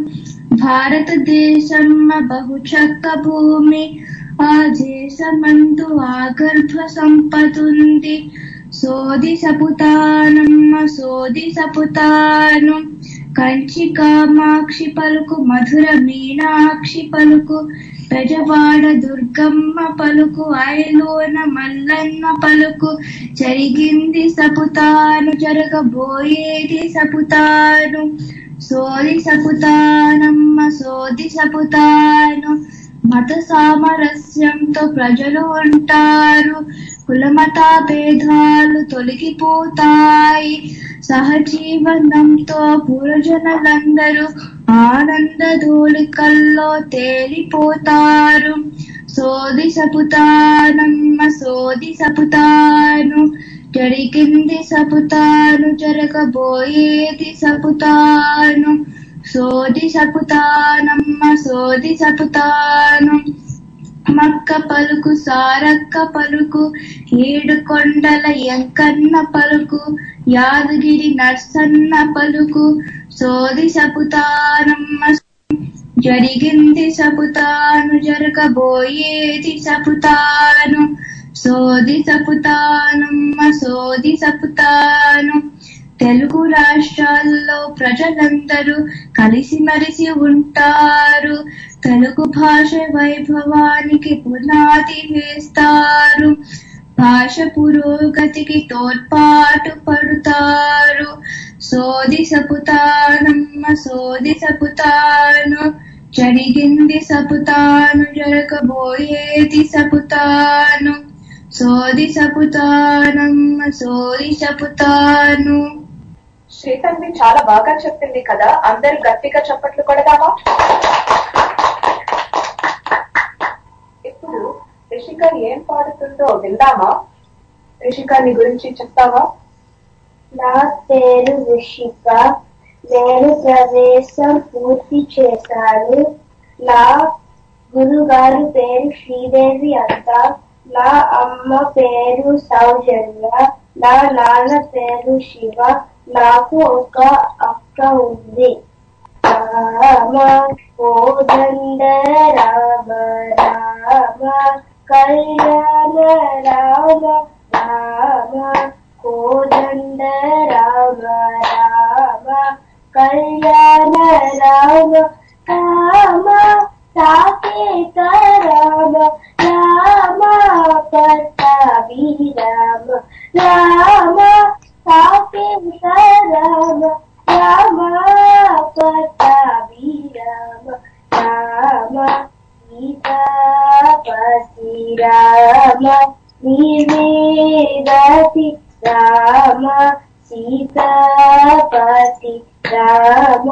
భారతదేశమ్మ బహు చక్క భూమి ఆ దేశమందు ఆగర్భ సంపదుంది సోది సపుతానమ్మ సోది సపుతాను కంచి కామాక్షి పలుకు మధుర మీనాక్షి పలుకు పెజవాడ దుర్గమ్మ పలుకు ఐలోన మల్లన్న పలుకు జరిగింది సపుతాను జరగబోయేది సపుతాను సోది సపుతానమ్మ సోది సపుతాను మత సామరస్యంతో ప్రజలు ఉంటారు కులమత భేదాలు తొలగిపోతాయి సహజీవనంతో పురజనులందరూ ఆనంద ధూళికల్లో తేలిపోతారు సోది సపుతానమ్మ సోది సపుతాను జరిగింది సపుతాను జరగబోయేది సపుతాను సోది సపుతానమ్మ సోది సపుతాను మక్క పలుకు సారక్క పలుకు ఏడు కొండల ఎంకన్న పలుకు యాదగిరి నర్సన్న పలుకు సోది సపుతానమ్మ జరిగింది సపుతాను జరగబోయేది సపుతాను సోది సపుతానమ్మ సోది సపుతాను తెలుగు రాష్ట్రాల్లో ప్రజలందరూ కలిసిమెలిసి ఉంటారు తెలుగు భాష వైభవానికి పునాది వేస్తారు భాష పురోగతికి తోడ్పాటు పడుతారు సోది సపుతానమ్మ సోది సపుతాను జరిగింది సపుతాను జరగబోయేది సపుతాను సోది సపుతానమ్మ సోది సపుతాను శ్రీతన్వి చాలా బాగా చెప్పింది కదా అందరు గట్టిగా చప్పట్లు కొడదామా ఇప్పుడు రిషిక ఏం పాడుతుందో విందామా రిషిక నీ గురించి చెప్తావా నా పేరు రిషిక నేను ప్రవేశం పూర్తి చేశాను నా గురుగారు పేరు శ్రీదేవి అంట నా అమ్మ పేరు సౌజన్య నా నాన్న పేరు శివ నాకు ఒక అక్క ఉంది రామ కోదండ రామ రామ కళ్యాణ రామ రామ కోదండ రామ రామ కళ్యాణ రామ రామ సాకేత రామ రామ పట్టాభి రామ రామ సాకేత రామ రామ పట్టాభి రామ రామ సీతాపతి రామ నివేదతి రామ సీతాపతి రామ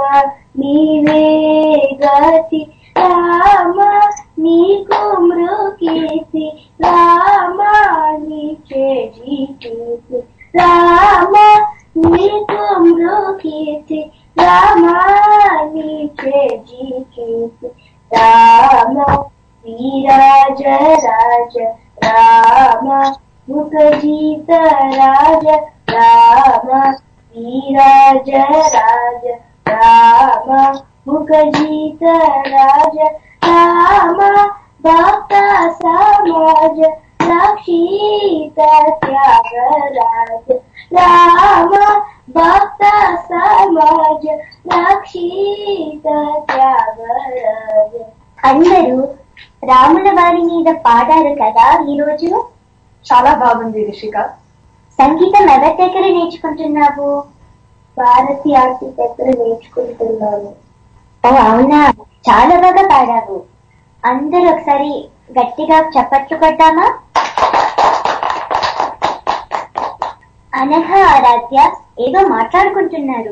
నివేదతి రామ నీకు మృకిసి రామ నీచే జీవితి రామ నీకు మృకిసి రామ నీచే జీవితి రామ విరాజ రాజ రామ ముఖజీత రాజ రామ విరాజ రాజ రామ ముఖజీత రాజ రామ భక్త సమాజ రక్షిత త్యాగరాజ రామ భక్త సమాజ రక్షిత త్యాగరాజ అందరూ రాముల వారి మీద పాడారు కదా ఈరోజు చాలా బాగుంది రిషిక సంగీతం ఎవరి దగ్గర నేర్చుకుంటున్నావు భారతి ఆర్టి దగ్గర నేర్చుకుంటున్నాను ఓ అవునా చాలా బాగా పాడావు అందరూ ఒకసారి గట్టిగా చప్పట్లు కొట్టామా అనఘ ఆరాధ్య ఏదో మాట్లాడుకుంటున్నారు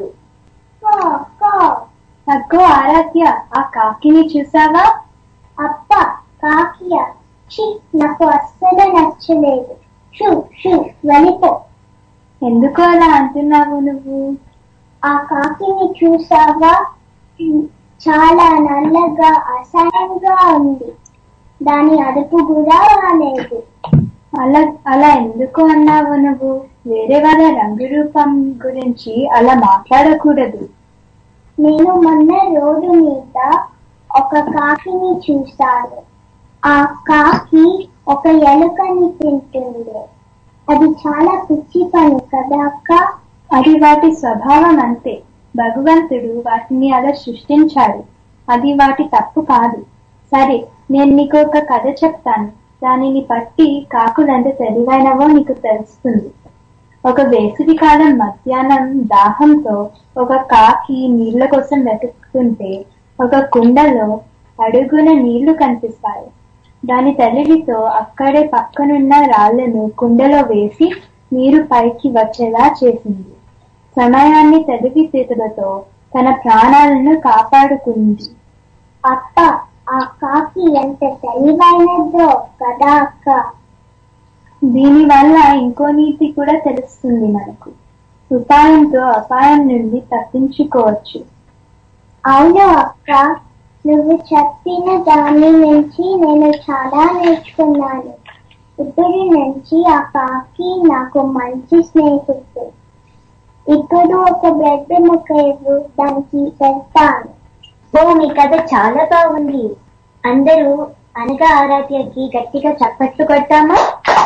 అగ్గో ఆరాధ్య ఆ కాకిని చూసావా అప్ప కాకియా ఛీ నాకు అస్సలు నచ్చలేదు షూ షూ వెళ్ళిపో ఎందుకు అలా అంటున్నావు నువ్వు ఆ కాకిని చూసావా చాలా నల్లగా అసహ్యంగా ఉంది దాని అదుపు కూడా రాలేదు అలా అలా ఎందుకు అన్నావు నువ్వు వేరే వాళ్ళ రంగు రూపం గురించి అలా మాట్లాడకూడదు నేను మొన్న రోడ్డు మీద ఒక కాకిని చూశాను ఆ కాకి ఒక ఎలుకని తింటుంది అది చాలా పిచ్చి పని కదా అక్క అది వాటి స్వభావం అంతే భగవంతుడు వాటిని అలా సృష్టించాడు అది వాటి తప్పు కాదు సరే నేను నీకు ఒక కథ చెప్తాను దానిని బట్టి కాకులంత తెలివైనవో నీకు తెలుస్తుంది ఒక వేసవి కాలం మధ్యాహ్నం దాహంతో ఒక కాకి నీళ్ల కోసం వెతుకుతుంటే ఒక కుండలో అడుగున నీళ్లు కనిపిస్తాయి దాని తల్లితో అక్కడే పక్కనున్న రాళ్లను కుండలో వేసి నీరు పైకి వచ్చేలా చేసింది సమయాన్ని తెలివి చేతులతో తన ప్రాణాలను కాపాడుకుంది అక్క ఆ కాకి ఎంత తెలివైనదో కదా అక్క దీని వల్ల ఇంకో నీతి కూడా తెలుస్తుంది మనకు ఉపాయంతో అపాయం నుండి తప్పించుకోవచ్చు అవును అక్క నువ్వు చెప్పిన దాని నుంచి నేను చాలా నేర్చుకున్నాను ఇప్పటి నుంచి ఆ కాకి నాకు మంచి స్నేహితుడు ఇప్పుడు ఒక బ్రెడ్ ముక్క ఇవ్వు దానికి పెడతాను ఓ మీ కథ చాలా బాగుంది అందరూ అనగా ఆరాధ్యకి గట్టిగా చప్పట్లు కొట్టామా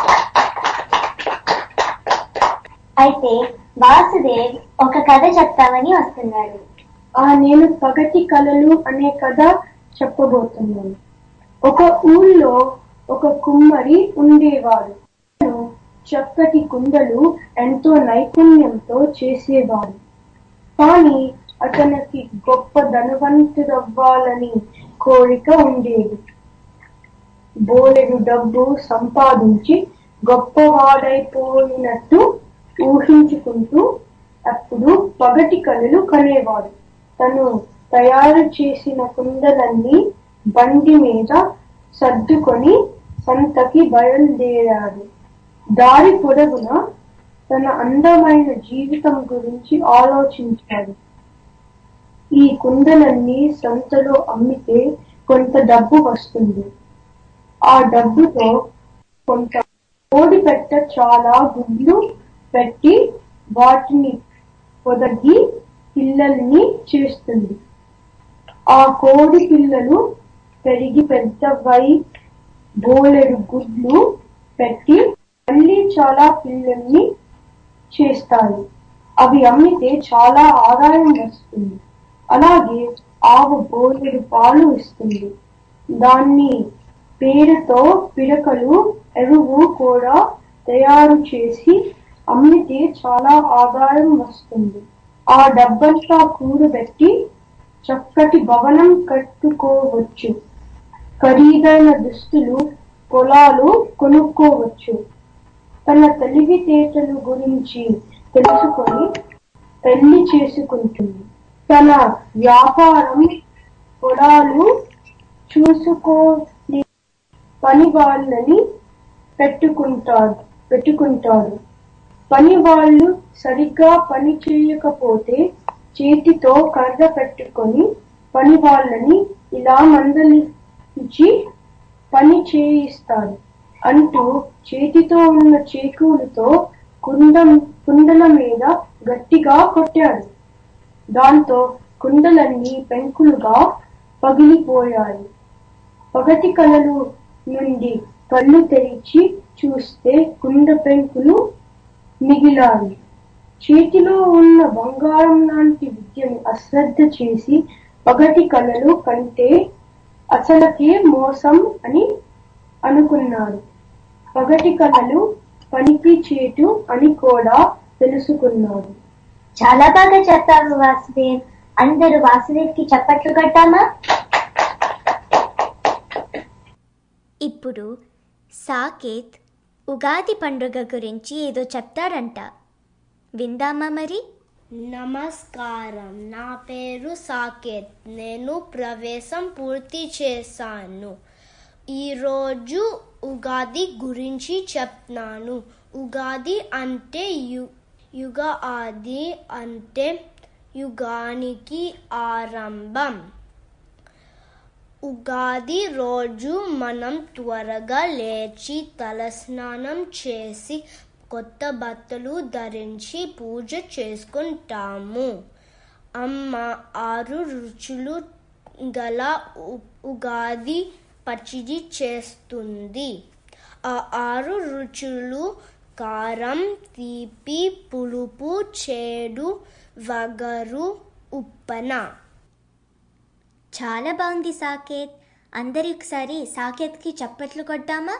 అయితే వాసుదేవ్ ఒక కథ చెప్తామని వస్తున్నాడు ఆ నేను పగటి కలలు అనే కథ చెప్పబోతున్నాను ఒక ఊళ్ళో ఒక కుమ్మరి ఉండేవాడు అతను చక్కటి కుండలు ఎంతో నైపుణ్యంతో చేసేవాడు కానీ అతనికి గొప్ప ధనవంతుడవ్వాలని కోరిక ఉండేది బోలెడు డబ్బు సంపాదించి గొప్పవాడైపోయినట్టు ఊహించుకుంటూ అప్పుడు పగటి కళలు కనేవాడు తను తయారు చేసిన కుండలన్నీ బండి మీద సర్దుకొని సంతకి బయలుదేరాడు దారి పొడవున తన అందమైన జీవితం గురించి ఆలోచించాడు ఈ కుండలన్నీ సంతలో అమ్మితే కొంత డబ్బు వస్తుంది ఆ డబ్బుతో కొంత కోడి పెట్ట చాలా గుడ్లు పెట్టి వాటిని పొదగి పిల్లల్ని చేస్తుంది ఆ కోడి పిల్లలు పెరిగి పెద్దవై బోలెడు గుడ్లు పెట్టి మళ్ళీ చాలా పిల్లల్ని చేస్తాయి అవి అమ్మితే చాలా ఆదాయం వస్తుంది అలాగే ఆవు బోలెడు పాలు ఇస్తుంది దాన్ని పేరుతో పిడకలు ఎరువు కూడా తయారు చేసి అమ్మితే చాలా ఆదాయం వస్తుంది ఆ డబ్బంతా కూడబెట్టి చక్కటి భవనం కట్టుకోవచ్చు ఖరీదైన దుస్తులు పొలాలు కొనుక్కోవచ్చు తన తెలివితేటలు గురించి తెలుసుకొని పెళ్లి చేసుకుంటుంది తన వ్యాపారం పొలాలు చూసుకోని పని వాళ్ళని పెట్టుకుంటాడు పెట్టుకుంటాడు పని వాళ్ళు సరిగ్గా పని చేయకపోతే చేతితో కర్ర పెట్టుకొని పని వాళ్ళని ఇలా మందలించి పని చేయిస్తాడు అంటూ చేతితో ఉన్న చేకూలతో కుండం కుండల మీద గట్టిగా కొట్టాడు దాంతో కుండలన్నీ పెంకులుగా పగిలిపోయాయి పగటి కలలు నుండి కళ్ళు తెరిచి చూస్తే కుండ పెంకులు మిగిలాయి చేతిలో ఉన్న బంగారం లాంటి విద్యను అశ్రద్ధ చేసి పగటి కళలు కంటే అసలకే మోసం అని అనుకున్నాడు పగటి కళలు పనికి చేటు అని కూడా తెలుసుకున్నాడు చాలా బాగా చెప్పావు వాసుదేవ్ అందరూ వాసుదేవ్ కి చప్పట్లు కట్టామా ఇప్పుడు సాకేత్ ఉగాది పండుగ గురించి ఏదో చెప్తాడంట విందామా మరి నమస్కారం నా పేరు సాకేత్ నేను ప్రవేశం పూర్తి చేశాను ఈరోజు ఉగాది గురించి చెప్తున్నాను ఉగాది అంటే యు యుగ ఆది అంటే యుగానికి ఆరంభం ఉగాది రోజు మనం త్వరగా లేచి తలస్నానం చేసి కొత్త బట్టలు ధరించి పూజ చేసుకుంటాము అమ్మ ఆరు రుచులు గల ఉ- ఉగాది పచ్చడి చేస్తుంది ఆ ఆరు రుచులు కారం తీపి పులుపు చేదు వగరు ఉప్పన చాలా బాగుంది సాకేత్ అందరి ఒకసారి సాకేత్కి చప్పట్లు కొట్టామా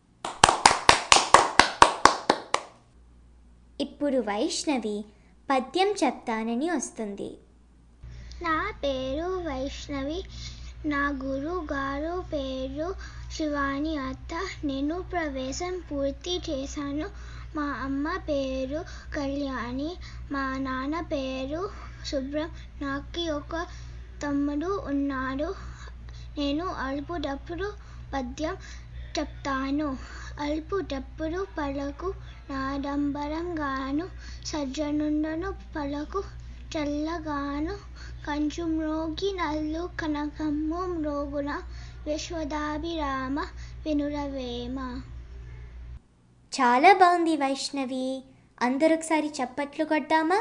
ఇప్పుడు వైష్ణవి పద్యం చెప్తానని వస్తుంది నా పేరు వైష్ణవి నా గురువు గారు పేరు శివాని అత్త నేను ప్రవేశం పూర్తి చేశాను మా అమ్మ పేరు కళ్యాణి మా నాన్న పేరు శుభ్రం నాకు ఒక తమ్ముడు ఉన్నాడు నేను అల్పుడప్పుడు పద్యం చెప్తాను అల్పుడప్పుడు పలకు నాడంబరంగాను సజ్జనుండను పలకు చల్లగాను కంచు మ్రోగి నల్లు కనకమ్ము మ్రోగున విశ్వదాభిరామ వినురవేమ చాలా బాగుంది వైష్ణవి అందరూ ఒకసారి చప్పట్లు కొట్టామా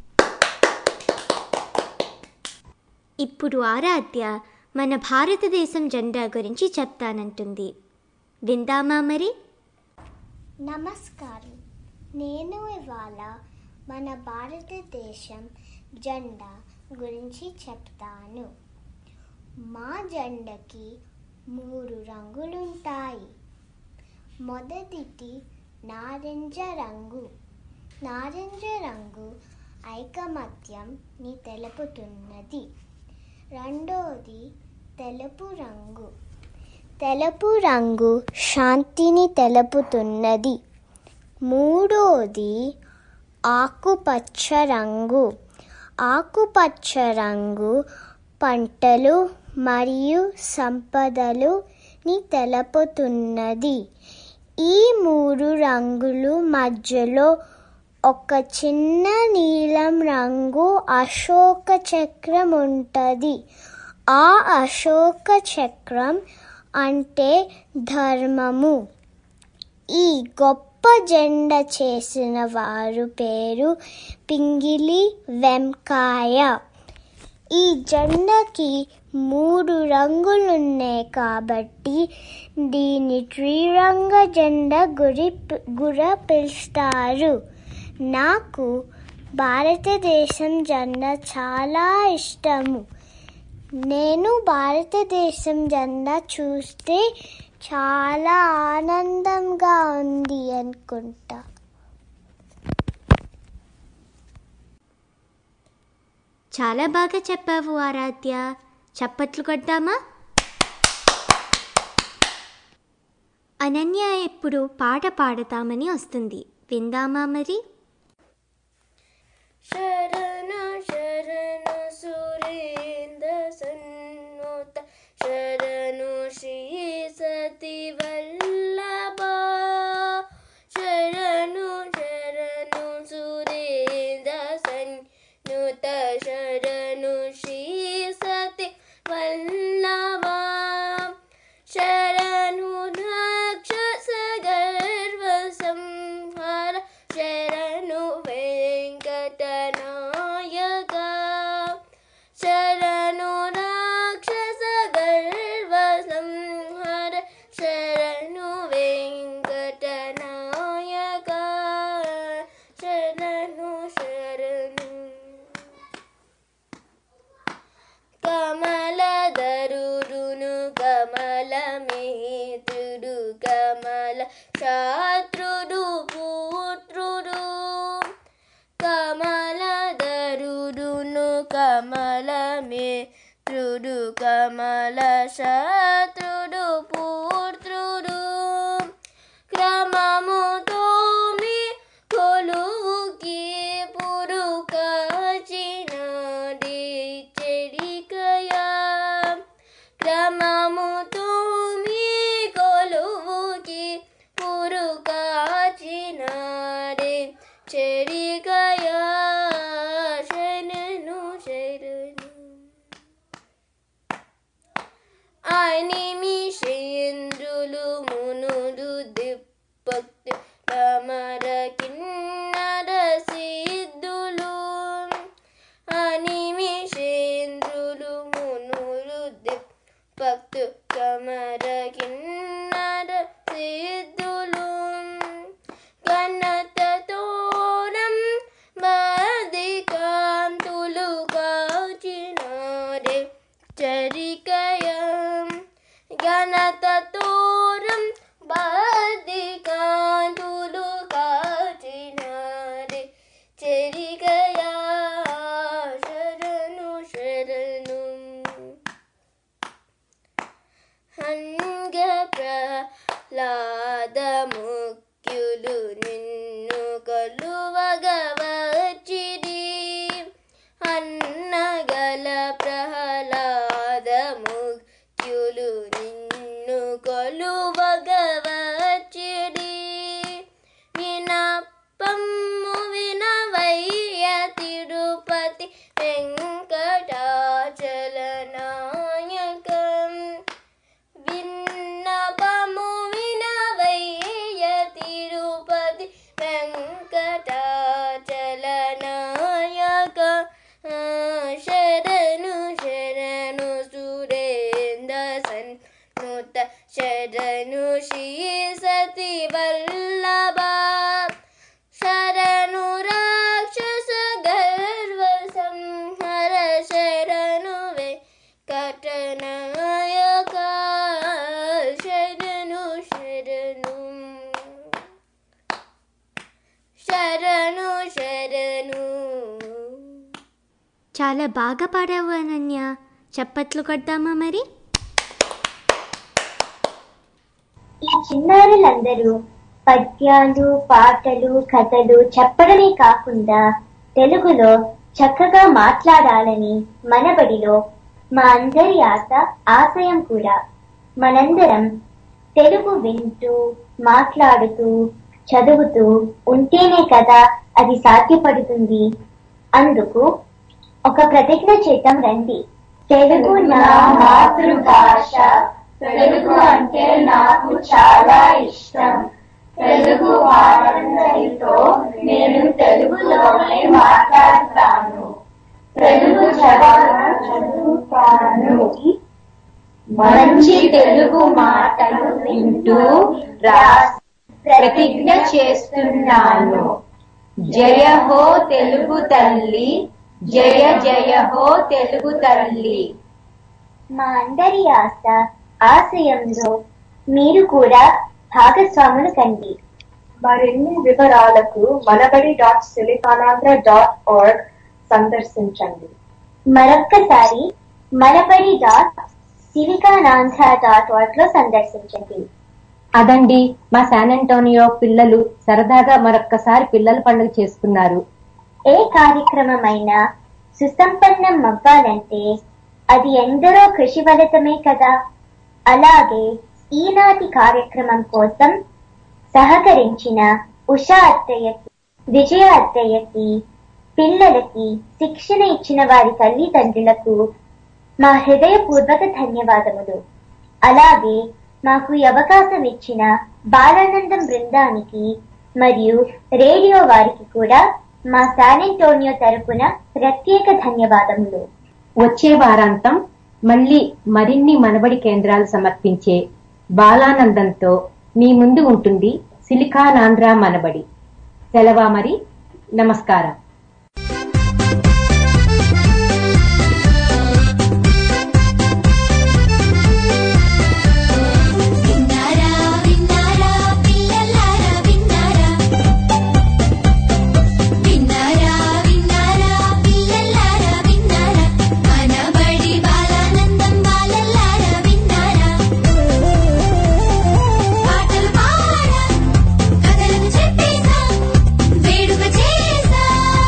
ఇప్పుడు ఆరాధ్య మన భారతదేశం జెండా గురించి చెప్తానంటుంది విందామా మరి నమస్కారం నేను ఇవాళ మన భారతదేశం జెండా గురించి చెప్తాను మా జెండకి మూడు రంగులుంటాయి మొదటిది నారింజ రంగు నారింజ రంగు ఐకమత్యంని తెలుపుతున్నది రెండోది తెలుపు రంగు తెలుపు రంగు శాంతిని తెలుపుతున్నది మూడోది ఆకుపచ్చ రంగు ఆకుపచ్చ రంగు పంటలు మరియు సంపదలుని తెలుపుతున్నది ఈ మూడు రంగులు మధ్యలో ఒక చిన్న నీలం రంగు అశోక చక్రం ఉంటుంది ఆ అశోక చక్రం అంటే ధర్మము ఈ గొప్ప జెండా చేసిన వారు పేరు పింగిలి వెంకాయ ఈ జెండాకి మూడు రంగులున్నాయి కాబట్టి దీని త్రిరంగ జెండా గురి గుర పిలుస్తారు నాకు భారతదేశం జెండా చాలా ఇష్టము నేను భారతదేశం జెండా చూస్తే చాలా ఆనందంగా ఉంది అనుకుంటా చాలా బాగా చెప్పావు ఆరాధ్య చప్పట్లు కొట్టామా అనన్య ఇప్పుడు పాట పాడతామని వస్తుంది విందామా మరి శరణ శరణ సురేంద్ర సన్నుత శరణు శ్రీ సతి వల్లభ శరణు శరణు సురేంద్ర సన్నుత శరణు శ్రీ సతి వల్లభ శరణు రాక్షస గర్వ సంహార శరణు వెంకటనాయక శరణు రాక్షస గర్వ సంహార శరణు వెంకటనాయక శరణు శరణు కమలధరుడును కమలమేతుడు కమల శాత్రుడు పుత్రుడు కమలధరుడును కమలమేత్రుడు కమల శాత్రుడు పుత్రుడు క్రమముతో మీ కొలువుకి పురుకాచినాడి చెడికయా క్రమముతో మీ కొలువుకి పురుకాచినాడే చెడికయా అనిమిషేంద్రులు మునులు దిప్పక్తి రమర కిన్నర సిద్ధులు అనిమిషేంద్రులు మునులు దిప్పక్తు కమర కిన్నర సిద్ధులు ఘనత తోరం బాధికాంతులు కాచినారే చరికయం ఘనత తోరం బాధికాంతులు కాచినారే చెరికయా శరణు శరణు హంగ ప్రహ్లాద ముఖ్యులు నిన్ను కొలువగవచ్చిరి అన్నగల ప్రహ్లాద ముఖ్యులు నిన్ను కొలువగవచ్చిరి వినపమ్ము వినవయ్య తిరుపతి వెంకటాచలనాయకం విన్నపము వినవయ్య తిరుపతి వెంకటాచలనాయక ఆ, శరణు శరణు సురేంద్ర సన్నుత శరణు శ్రీ సతి వల్లభ శరణు రాక్షస గర్వ సంహర శరణు వెంకటనాయక శరణు శరణు శరణు శరణు చాలా బాగా పాడావు అనన్య చప్పట్లు కొడదామా మరి ఈ చిన్నారులందరూ పద్యాలు పాటలు కథలు చెప్పడమే కాకుండా తెలుగులో చక్కగా మాట్లాడాలని మనబడిలో మా అందరి ఆశ ఆశయం కూడా మనందరం తెలుగు వింటూ మాట్లాడుతూ చదువుతూ ఉంటేనే కదా అది సాధ్యపడుతుంది అందుకు ఒక ప్రతిజ్ఞ చేద్దాం రండి తెలుగు నా మాతృభాష తెలుగు అంటే నాకు చాలా ఇష్టం తెలుగు వారందరితో నేను తెలుగులోనే మాట్లాడతాను తెలుగు చదువుతాను మంచి తెలుగు మాటలు వింటూ రాసి ప్రతిజ్ఞ చేస్తున్నాను జయ హో తెలుగు తల్లి జయ జయ హో తెలుగు తల్లి మా అందరి ఆశ ఆశయంలో మీరు కూడా భాగస్వాములు కండి మరిన్ని వివరాలకు Manabadi dot Siliconandhra dot org సందర్శించండి మరొక్కసారి Manabadi dot Siliconandhra dot org లో సందర్శించండి అదండి మా శాన్ అంటోనియో పిల్లలు సరదాగా మరొక్కసారి పిల్లల పండుగ చేసుకున్నారు ఏ కార్యక్రమమైనా సుసంపన్నం అవ్వాలంటే అది ఎందరో కృషి ఫలితమే కదా అలాగే ఈనాటి కార్యక్రమం కోసం సహకరించిన ఉషా అత్తయ్యకి విజయ అత్తయ్యకి పిల్లలకి శిక్షణ ఇచ్చిన వారి తల్లిదండ్రులకు మా హృదయపూర్వక ధన్యవాదములు అలాగే మాకు ఈ అవకాశం ఇచ్చిన బాలానందం బృందానికి మరియు రేడియో వారికి కూడా మా శానిటోనియో తరపున ప్రత్యేక ధన్యవాదములు వచ్చే వారాంతం మళ్ళీ మరిన్ని మనబడి కేంద్రాలు సమర్పించే బాలానందంతో మీ ముందు ఉంటుంది సిలికానాంధ్ర మనబడి సెలవా మరి నమస్కారం విన్నారా విన్నారా పిల్లలారా విన్నారా విన్నారా విన్నారా పిల్లలారా విన్నారా మనబడి బాలానందం బాలలారా విన్నారా పాటలు పాడా కథలను చెప్పేసా వేడుక చేసా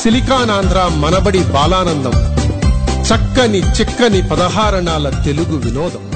సిలికానాంధ్ర మనబడి బాలానందం చక్కని చిక్కని పదహారణాల తెలుగు వినోదం